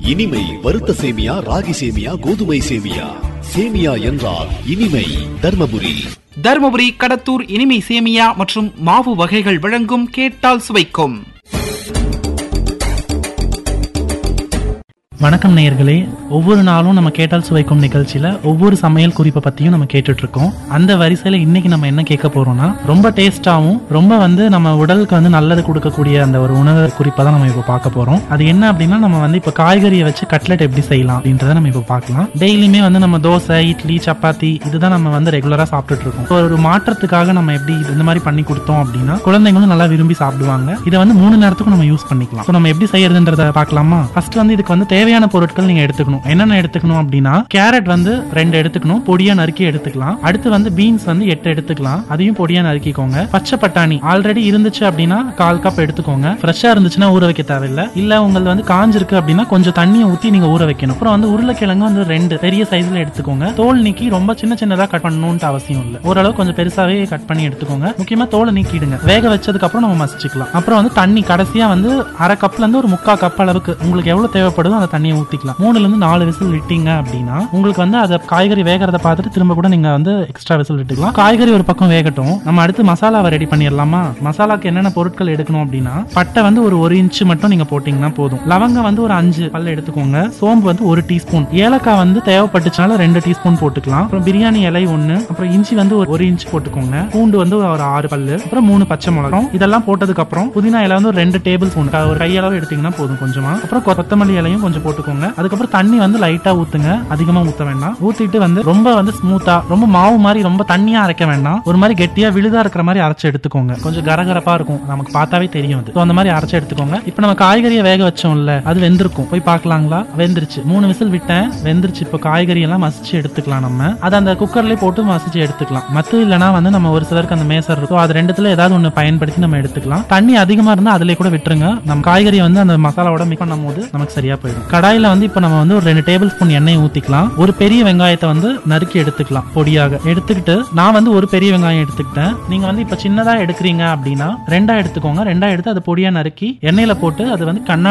இனிமை வறுத்த சேமியா ராகி சேமியா கோதுமை சேமியா சேமியா என்றால் இனிமை தர்மபுரி தருமபுரி கடத்தூர் இனிமை சேமியா மற்றும் மாவு வகைகள் வழங்கும் கேட்டால் சுவைக்கும் வணக்கம் நேயர்களே ஒவ்வொரு நாளும் நம்ம கேட்டால் சுவைக்கும் நிகழ்ச்சியில ஒவ்வொரு சமையல் குறிப்பை பத்தியும் நம்ம கேட்டுட்டு இருக்கோம் அந்த வரிசையில இன்னைக்கு நம்ம என்ன கேட்க போறோம்னா ரொம்ப டேஸ்டாவும் ரொம்ப வந்து நம்ம உடலுக்கு வந்து நல்லது கொடுக்கக்கூடிய அந்த ஒரு உணவு குறிப்பை தான் நம்ம இப்போ பார்க்க போறோம் அது என்ன அப்படின்னா நம்ம வந்து இப்போ காய்கறியை வச்சு கட்லெட் எப்படி செய்யலாம் அப்படின்றத நம்ம இப்போ பார்க்கலாம் டெய்லியுமே வந்து நம்ம தோசை இட்லி சப்பாத்தி இதுதான் நம்ம வந்து ரெகுலரா சாப்பிட்டுட்டு இருக்கோம் ஒரு மாற்றத்துக்காக நம்ம எப்படி இந்த மாதிரி பண்ணி கொடுத்தோம் அப்படின்னா குழந்தைங்களும் நல்லா விரும்பி சாப்பிடுவாங்க இதை வந்து மூணு நேரத்துக்கும் நம்ம யூஸ் பண்ணிக்கலாம் So, நம்ம எப்படி செய்யறதுன்றத பார்க்கலாமா ஃபர்ஸ்ட் வந்து இதுக்கு வந்து தேவையான பொருட்கள் நீங்க எடுத்துக்கணும் என்னென்ன எடுத்துக்கணும் அப்படின்னா கேரட் வந்து ரெண்டு எடுத்துக்கணும் பொடியா நறுக்கி எடுத்துக்கலாம் அடுத்து வந்து பீன்ஸ் வந்து எட்டு எடுத்துக்கலாம் அதையும் பொடியா நறுக்கிக்கோங்க பச்சை பட்டாணி ஆல்ரெடி இருந்துச்சு அப்படின்னா கால் கப் எடுத்துக்கோங்க ஃப்ரெஷ்ஷா இருந்துச்சுன்னா ஊற வைக்க தேவையில்லை இல்ல உங்களுக்கு வந்து காஞ்சிருக்கு அப்படின்னா கொஞ்சம் தண்ணியை ஊத்தி நீங்க ஊற வைக்கணும் அப்புறம் வந்து உருளைக்கிழங்கு வந்து ரெண்டு பெரிய சைஸ்ல எடுத்துக்கோங்க தோல் நீக்கி ரொம்ப சின்ன சின்னதா கட் பண்ணணும்னு அவசியம் இல்லை ஓரளவு கொஞ்சம் பெருசாவே கட் பண்ணி எடுத்துக்கோங்க முக்கியமா தோலை நீக்கிடுங்க வேக வச்சதுக்கு அப்புறம் நம்ம மசிச்சுக்கலாம் அப்புறம் வந்து தண்ணி கடைசியா வந்து அரை கப்ல இருந்து ஒரு முக்கா கப் அளவுக்கு உங்களுக்கு எவ்வளவு தேவைப்படுதோ அந்த தண்ணியை ஊத்திக்கலாம் மூணுல இருந்து நாலு விசில் விட்டீங்க அப்படின்னா உங்களுக்கு வந்து அதை காய்கறி வேகிறத பார்த்துட்டு திரும்ப கூட நீங்க வந்து எக்ஸ்ட்ரா விசில் விட்டுக்கலாம் காய்கறி ஒரு பக்கம் வேகட்டும் நம்ம அடுத்து மசாலாவை ரெடி பண்ணிடலாமா மசாலாக்கு என்னென்ன பொருட்கள் எடுக்கணும் அப்படின்னா பட்டை வந்து ஒரு ஒரு இன்ச்சு மட்டும் நீங்க போட்டீங்கன்னா போதும் லவங்கம் வந்து ஒரு அஞ்சு பல்ல எடுத்துக்கோங்க சோம்பு வந்து ஒரு டீஸ்பூன் ஏலக்காய் வந்து தேவைப்பட்டுச்சுனால ரெண்டு டீஸ்பூன் போட்டுக்கலாம் அப்புறம் பிரியாணி இலை ஒண்ணு அப்புறம் இஞ்சி வந்து ஒரு ஒரு இன்ச் போட்டுக்கோங்க பூண்டு வந்து ஒரு ஆறு பல்லு அப்புறம் மூணு பச்சை மிளகம் இதெல்லாம் போட்டதுக்கு அப்புறம் புதினா இலை வந்து ஒரு ரெண்டு டேபிள் ஸ்பூன் ஒரு கையளவு எடுத்தீங்கன்னா போதும் கொஞ்சமா அப்புறம் கொத்தமல்லி இலையும் கொஞ்சம் போட்டுக்கோங்க அதுக்கப்புறம் தண்ணி வந்து லைட்டா ஊத்துங்க அதிகமா ஊத்த வேண்டாம் ஊத்திட்டு வந்து ரொம்ப வந்து ஸ்மூத்தா ரொம்ப மாவு மாதிரி ரொம்ப தண்ணியா அரைக்க வேண்டாம் ஒரு மாதிரி கெட்டியா விழுதா இருக்கிற மாதிரி அரைச்சு எடுத்துக்கோங்க கொஞ்சம் கரகரப்பா இருக்கும் நமக்கு பார்த்தாவே தெரியும் அது So, அந்த மாதிரி அரைச்சு எடுத்துக்கோங்க இப்போ நம்ம காய்கறியை வேக வச்சோம்ல அது வெந்திருக்கும் போய் பார்க்கலாங்களா வெந்துருச்சு மூணு விசில் விட்டேன் வெந்துருச்சு இப்போ காய்கறி எல்லாம் மசிச்சு எடுத்துக்கலாம் நம்ம அதை அந்த குக்கர்லயே போட்டு மசிச்சு எடுத்துக்கலாம் மத்து இல்லைன்னா வந்து நம்ம ஒரு சிலருக்கு அந்த மேசர் இருக்கும் அது ரெண்டுத்துல ஏதாவது ஒண்ணு பயன்படுத்தி நம்ம எடுத்துக்கலாம் தண்ணி அதிகமா இருந்தா அதுல கூட விட்டுருங்க நம்ம காய்கறி வந்து அந்த மசாலாவோட மிக்ஸ் பண்ணும் போது நமக்கு சரியா போயிடும் கடாயில வந்து இப்போ நம்ம வந்து ஒரு ரெண்டு டேபிள் ஸ்பூன் எண்ணெய் ஊத்திக்கலாம் ஒரு பெரிய வெங்காயத்தை வந்து நறுக்கி எடுத்துக்கலாம் பொடியாக எடுத்துக்கிட்டு நான் வந்து ஒரு பெரிய வெங்காயம் எடுத்துக்கிட்டேன் நீங்க வந்து இப்ப சின்னதா எடுக்கிறீங்க அப்படின்னா ரெண்டா எடுத்துக்கோங்க ரெண்டா எடுத்து அதை பொடியா நறுக்கி எண்ணெயில போட்டு அது வந்து கண்ணாடி